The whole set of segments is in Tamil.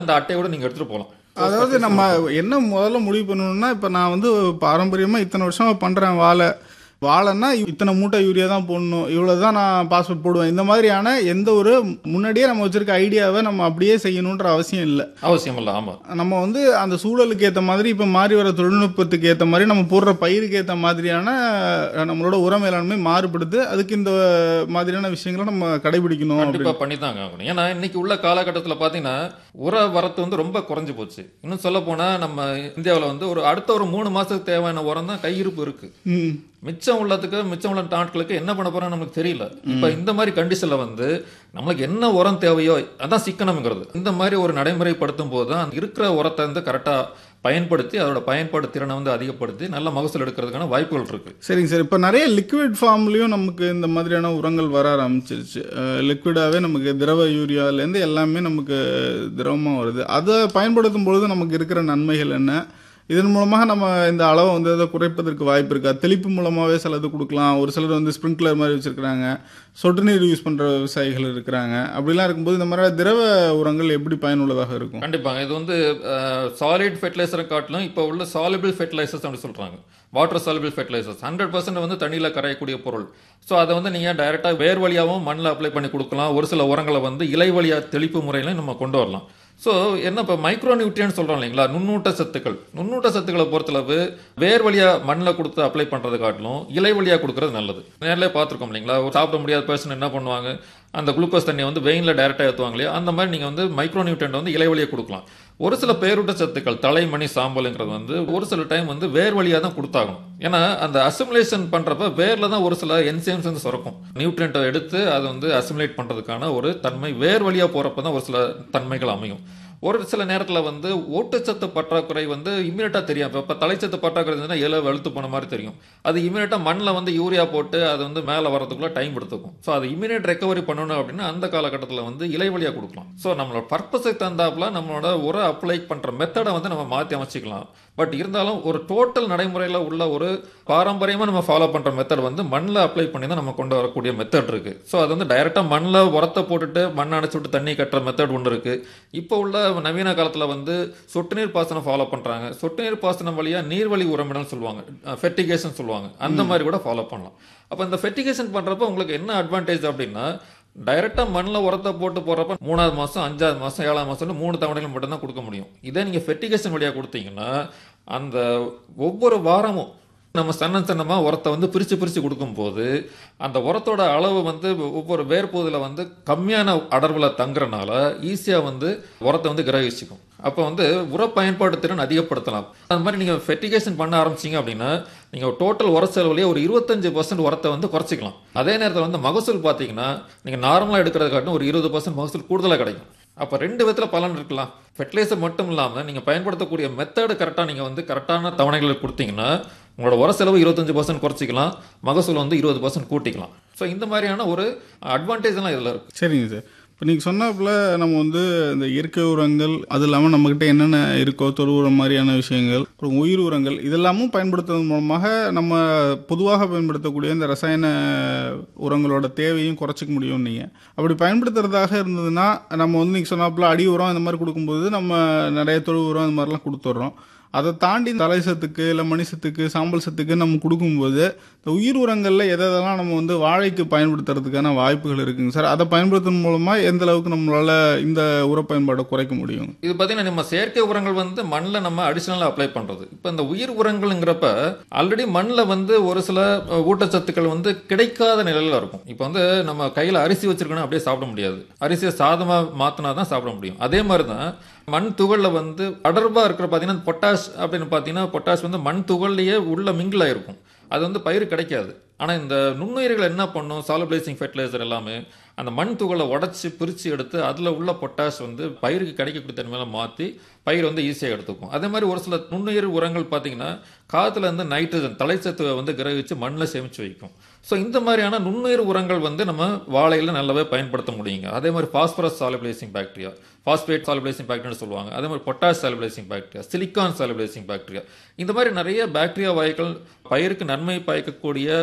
அந்த அட்டையோட நீங்க எடுத்துட்டு போகலாம் அதாவது நம்ம என்ன முதல்ல முடிவு பண்ணணும்னா இப்போ நான் வந்து பாரம்பரியமாக இத்தனை வருஷமா பண்ணுறேன் வாழை வாழைன்னா இத்தனை மூட்டை யூரியா தான் போடணும் இவ்வளோ தான் நான் பாஸ்போர்ட் போடுவேன் இந்த மாதிரியான எந்த ஒரு முன்னாடியே நம்ம வச்சிருக்க ஐடியாவை நம்ம அப்படியே செய்யணுன்ற அவசியம் இல்லை அவசியம் இல்லை ஆமா நம்ம வந்து அந்த சூழலுக்கு ஏற்ற மாதிரி இப்போ மாறி வர தொழில்நுட்பத்துக்கு ஏற்ற மாதிரி நம்ம போடுற பயிருக்கு ஏற்ற மாதிரியான அஹ், நம்மளோட உர மேலாண்மை மாறுபடுது அதுக்கு இந்த மாதிரியான விஷயங்களை நம்ம கடைபிடிக்கணும் கண்டிப்பா பண்ணி தாங்க ஆகணும் ஏன்னா இன்னைக்கு உள்ள காலகட்டத்துல பாத்தீங்கன்னா உர வரத்து வந்து ரொம்ப குறைஞ்சு போச்சு இன்னும் சொல்ல போனா நம்ம இந்தியாவுல வந்து ஒரு அடுத்த ஒரு மூணு மாசத்துக்கு தேவையான உரம் தான் கையிருப்பு இருக்கு ம் மிச்சம் உள்ளதுக்கு மிச்சம் உள்ள நாட்களுக்கு என்ன பண்ண போறோம்னு நமக்கு தெரியல இப்ப இந்த மாதிரி கண்டிஷன்ல வந்து நம்மளுக்கு என்ன உரம் தேவையோ அதான் சிக்கனம்ங்கிறது இந்த மாதிரி ஒரு நடைமுறைப்படுத்தும் போது தான் இருக்கிற உரத்தை வந்து கரெக்டா பயன்படுத்தி அதோட பயன்பாடு திறனை வந்து அதிகப்படுத்தி நல்ல மகசூல் எடுக்கிறதுக்கான வாய்ப்புகள் இருக்கு சரிங்க சார் இப்போ நிறைய லிக்விட் ஃபார்ம்லேயும் நமக்கு இந்த மாதிரியான உரங்கள் வர ஆரம்பிச்சிருச்சு லிக்விடாகவே நமக்கு திரவ யூரியாலேருந்து எல்லாமே நமக்கு திரவமாக வருது அதை பயன்படுத்தும் பொழுது நமக்கு இருக்கிற நன்மைகள் என்ன இதன் மூலமாக நம்ம இந்த அளவை வந்து அதை குறைப்பதற்கு வாய்ப்பு இருக்கா தெளிப்பு மூலமாகவே சிலது கொடுக்கலாம் ஒரு சிலர் வந்து ஸ்ப்ரிங்க்லர் மாதிரி வச்சுருக்கிறாங்க சொட்டு நீர் யூஸ் பண்ணுற விவசாயிகள் இருக்கிறாங்க அப்படிலாம் இருக்கும்போது இந்த மாதிரி திரவ உரங்கள் எப்படி பயனுள்ளதாக இருக்கும் கண்டிப்பாங்க இது வந்து சாலிட் ஃபெர்டிலைசரை காட்டிலும் இப்போ உள்ள சாலிபிள் ஃபெர்டிலைசர்ஸ் அப்படி சொல்றாங்க water soluble fertilisers hundred percent வந்து தண்ணியில் கரையக்கூடிய பொருள் ஸோ அதை வந்து நீங்கள் டைரெக்டாக வேர் வழியாகவும் மண்ணில் அப்ளை பண்ணி கொடுக்கலாம் ஒரு சில உரங்களை வந்து இலை வழியாக தெளிப்பு முறையில நம்ம கொண்டு வரலாம் ஸோ என்ன இப்போ மைக்ரோ நியூட்ரியன் சொல்கிறோம் இல்லைங்களா நுண்ணூட்ட சத்துக்கள் நுண்ணூட்ட சத்துக்களை பொறுத்தளவு வேர் வழியாக மண்ணில் கொடுத்து அப்ளை பண்ணுறது காட்டிலும் இலை வழியாக கொடுக்கறது நல்லது நேரில் பார்த்துருக்கோம் இல்லைங்களா ஒரு சாப்பிட முடியாத பர்சன் என்ன பண்ணுவாங்க அந்த குளுக்கோஸ் தண்ணியை வந்து வெயினில் டேரெக்டாக ஏற்றுவாங்க இல்லையா அந்த மாதிரி நீங்கள் வந்து மைக்ரோ நியூட்ரியன் வந்து இலை வழியாக கொடுக்கலாம் ஒரு சில பேரூட்ட சத்துக்கள் தலைமணி சாம்பலுங்கிறது வந்து ஒரு சில டைம் வந்து வேர் வழியாக தான் கொடுத்தாகணும் ஏன்னா அந்த அசிமுலேஷன் பண்ணுறப்ப வேரில் தான் ஒரு சில என்சைம்ஸ் வந்து சுரக்கும் நியூட்ரியண்ட்டை எடுத்து அதை வந்து அசிமுலேட் பண்ணுறதுக்கான ஒரு தன்மை வேர் வழியாக போகிறப்ப தான் ஒரு சில தன்மைகள் அமையும் ஒரு சில நேரத்தில் வந்து ஊட்டச்சத்து பற்றாக்குறை வந்து இம்மிடியட்டாக தெரியும் இப்போ இப்போ தலைச்சத்து பற்றாக்குறை இருந்ததுன்னா இலை வெளுத்து போன மாதிரி தெரியும் அது இம்மிடியட்டாக மண்ணில் வந்து யூரியா போட்டு அது வந்து மேலே வரதுக்குள்ள டைம் எடுத்துக்கும் ஸோ அது இம்மிடியட் ரெக்கவரி பண்ணணும் அப்படின்னா அந்த காலகட்டத்தில் வந்து இலை வழியாக கொடுக்கலாம் ஸோ நம்மளோட பர்பஸுக்கு தந்தாப்புல நம்மளோட உர அப்ளை பண்ணுற மெத்தடை வந்து நம்ம மாற்றி அமைச்சிக்கலாம் பட் இருந்தாலும் ஒரு டோட்டல் நடைமுறையில் உள்ள ஒரு பாரம்பரியமாக நம்ம ஃபாலோ பண்ணுற மெத்தட் வந்து மண்ணில் அப்ளை பண்ணி தான் நம்ம கொண்டு வரக்கூடிய மெத்தட் இருக்கு ஸோ அது வந்து டைரெக்டாக மண்ணில் உரத்தை போட்டுட்டு மண் அணைச்சி விட்டு தண்ணி கட்டுற மெத்தட் ஒன்று இருக்கு இப்போ உள்ள நவீன காலத்தில் வந்து சொட்டு நீர் பாசனம் ஃபாலோ பண்ணுறாங்க சொட்டு நீர் பாசனம் வழியாக நீர்வழி உரமிடல் சொல்லுவாங்க ஃபெர்டிகேஷன் சொல்லுவாங்க அந்த மாதிரி கூட ஃபாலோ பண்ணலாம் அப்போ இந்த ஃபெர்டிகேஷன் பண்ணுறப்ப உங்களுக்கு என்ன அட்வான்டேஜ் அப்படின்னா டைரெக்டாக மண்ணில் உரத்தை போட்டு போடுறப்ப மூணாவது மாதம் அஞ்சாவது மாதம் ஏழாவது மாதம்னு மூணு தவணைகள் மட்டும்தான் கொடுக்க முடியும் இதே நீங்கள் ஃபெர்டிகேஷன் வழியாக கொடுத்தீங்கன்னா அந்த ஒவ்வொரு வாரமும் நம்ம சன்னம் சன்னமாக உரத்தை வந்து பிரித்து பிரித்து கொடுக்கும்போது அந்த உரத்தோட அளவு வந்து ஒவ்வொரு வேர்பகுதியில் வந்து கம்மியான அடர்வில் தங்குறனால ஈஸியாக வந்து உரத்தை வந்து கிரகிச்சிக்கும் அப்போ வந்து உர பயன்பாட்டு திறன் அதிகப்படுத்தலாம் அந்த மாதிரி நீங்கள் ஃபெர்டிகேஷன் பண்ண ஆரம்பிச்சீங்க அப்படின்னா நீங்கள் டோட்டல் உர செலவுலேயே ஒரு இருபத்தஞ்சு பர்சன்ட் உரத்தை வந்து குறைச்சிக்கலாம் அதே நேரத்தில் வந்து மகசூல் பார்த்தீங்கன்னா நீங்கள் நார்மலாக எடுக்கிறத காட்டிலும் ஒரு இருபது பர்சன்ட் மகசூல் கூடுதலாக கிடைக்கும் அப்போ ரெண்டு விதத்தில் பலன் இருக்கலாம் ஃபெர்டிலைசர் மட்டும் இல்லாமல் நீங்கள் பயன்படுத்தக்கூடிய மெத்தடு கரெக்டாக நீங்கள் வந்து கரெக்டான தவணைகள் கொடுத்தீங்கன்னா உங்களோட உர செலவு இருபத்தஞ்சு பர்சன்ட் குறைச்சிக்கலாம் மகசூல் வந்து இருபது பர்சன்ட் கூட்டிக்கலாம் ஸோ இந்த மாதிரியான ஒரு அட்வான்டேஜ்லாம் இதில் இருக்குது சரிங்க சார் இப்போ நீங்கள் சொன்னாப்புல நம்ம வந்து இந்த இயற்கை உரங்கள் அது இல்லாமல் நம்மக்கிட்ட என்னென்ன இருக்கோ தொழு உரம் மாதிரியான விஷயங்கள் அப்புறம் உயிர் உரங்கள் இதெல்லாமும் பயன்படுத்துவதன் மூலமாக நம்ம பொதுவாக பயன்படுத்தக்கூடிய இந்த ரசாயன உரங்களோட தேவையும் குறைச்சிக்க முடியும் நீங்கள் அப்படி பயன்படுத்துறதாக இருந்ததுன்னா நம்ம வந்து நீங்கள் சொன்னாப்புல அடி உரம் இந்த மாதிரி கொடுக்கும்போது நம்ம நிறைய தொழு உரம் இந்த மாதிரிலாம் கொடுத்துட்றோம் அதை தாண்டி தலை சத்துக்கு இல்லை மணி சத்துக்கு சாம்பல் சத்துக்கு நம்ம கொடுக்கும்போது இந்த உயிர் உரங்களில் எதை எதெல்லாம் நம்ம வந்து வாழைக்கு பயன்படுத்துறதுக்கான வாய்ப்புகள் இருக்குங்க சார் அதை பயன்படுத்துவதன் மூலமாக எந்த அளவுக்கு நம்மளால இந்த உர பயன்பாடை குறைக்க முடியும் இது பார்த்தீங்கன்னா நம்ம செயற்கை உரங்கள் வந்து மண்ணில் நம்ம அடிஷனலாக அப்ளை பண்ணுறது இப்போ இந்த உயிர் உரங்கள்ங்கிறப்ப ஆல்ரெடி மண்ணில் வந்து ஒரு சில அஹ், ஊட்டச்சத்துக்கள் வந்து கிடைக்காத நிலையில் இருக்கும் இப்போ வந்து நம்ம கையில் அரிசி வச்சிருக்கணும் அப்படியே சாப்பிட முடியாது அரிசியை சாதமாக மாற்றினா தான் சாப்பிட முடியும் அதே மாதிரி தான் மண் துகளில் வந்து அடர்பாக இருக்கிற பார்த்தீங்கன்னா பொட்டாஷ் அப்படின்னு பார்த்தீங்கன்னா பொட்டாஷ் வந்து மண் துகள்லேயே உள்ள மிங்கிள் ஆயிருக்கும் அது வந்து பயிர் கிடைக்காது ஆனால் இந்த நுண்ணுயிர்கள் என்ன பண்ணும் சாலபிளைசிங் ஃபெர்டிலைசர் எல்லாமே அந்த மண் துகளை உடச்சி பிரித்து எடுத்து அதில் உள்ள பொட்டாஷ் வந்து பயிருக்கு கிடைக்கக்கூடிய தன்மையில மாற்றி பயிர் வந்து ஈஸியாக எடுத்துக்கும் அதே மாதிரி ஒரு சில நுண்ணுயிர் உரங்கள் பார்த்தீங்கன்னா காற்றுல இருந்து நைட்ரஜன் தலைச்சத்துவை வந்து கிரகிச்சு மண்ணில் சேமித்து வைக்கும் ஸோ இந்த மாதிரியான நுண்ணுயிர் உரங்கள் வந்து நம்ம வாழையில் நல்லாவே பயன்படுத்த முடியுங்க அதே மாதிரி phosphorus solubilising bacteria phosphate solubilising bacteria சொல்லுவாங்க அதே மாதிரி potash solubilising bacteria silicon solubilising bacteria இந்த மாதிரி நிறைய பாக்டீரியா வாயுக்கள் பயிருக்கு நன்மை பயக்கக்கூடிய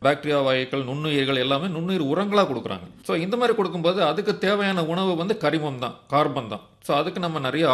பாக்டீரியா வாயுக்கள் நுண்ணுயிர்கள் எல்லாமே நுண்ணுயிர் உரங்களாக கொடுக்குறாங்க ஸோ இந்த மாதிரி கொடுக்கும்போது அதுக்கு தேவையான உணவு வந்து கரிமம் தான் கார்பன் தான் ஸோ அதுக்கு நம்ம நிறைய